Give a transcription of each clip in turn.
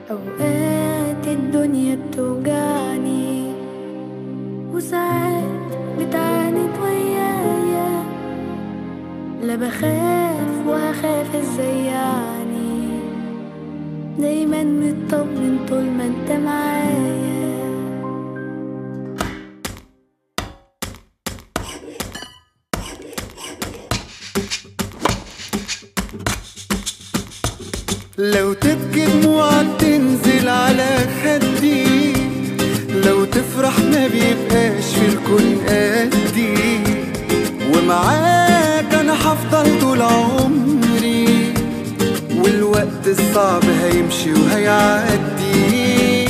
أوقات الدنيا بتوجعني وساعات بتعاند ويايا لا بخاف وهخاف ازاي يعني دايما مطمن طول ما انت معايا لو تبكي دموعك تنزل على خدي لو تفرح ما بيبقاش في الكون قدي ومعاك انا هفضل طول عمري والوقت الصعب هيمشي وهيعدي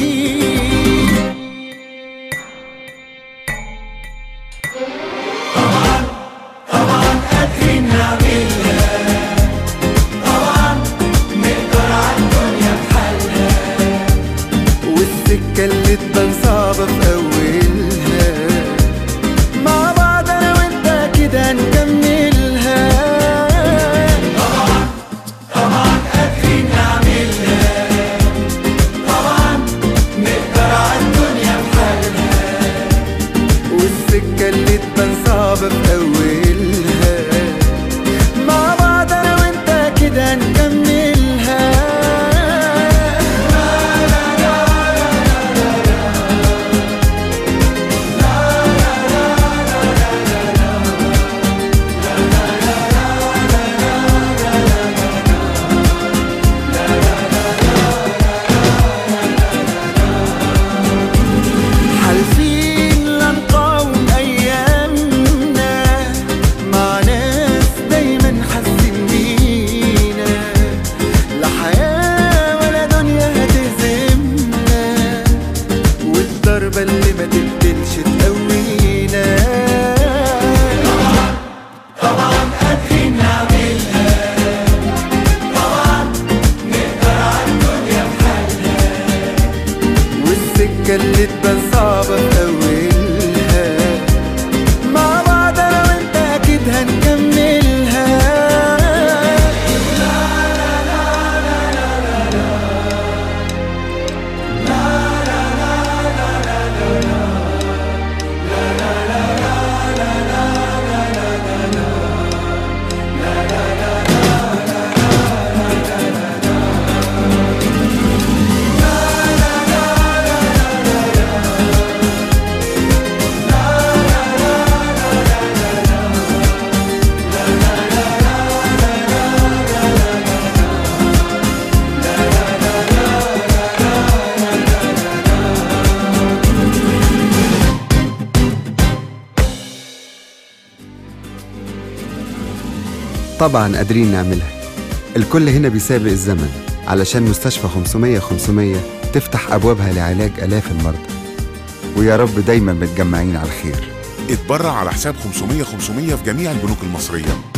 والسكة اللي تبان صعبة في أولها مع بعض أنا وأنت كده نكملها طبعا طبعا قادرين نعملها طبعا نقدر عالدنيا بحالها والسكة اللي تبان صعبة في أولها مع بعض أنا وأنت كده نكملها حالفين لا نقاوم ايامنا مع ناس دايما حاسين بينا لا حياه ولا دنيا هتهزمنا والضربه اللي ما تبدلش تقوينا طبعا قادرين نعملها طبعا نقدر عالدنيا بحالها والسكة اللي تبان صعبة في أولها مع بعض أنا وأنت أكيد هنكملها طبعا قادرين نعملها الكل هنا بيسابق الزمن علشان مستشفى 500 500 تفتح أبوابها لعلاج آلاف المرضى ويا رب دايما متجمعين على الخير اتبرع على حساب 500 500 في جميع البنوك المصرية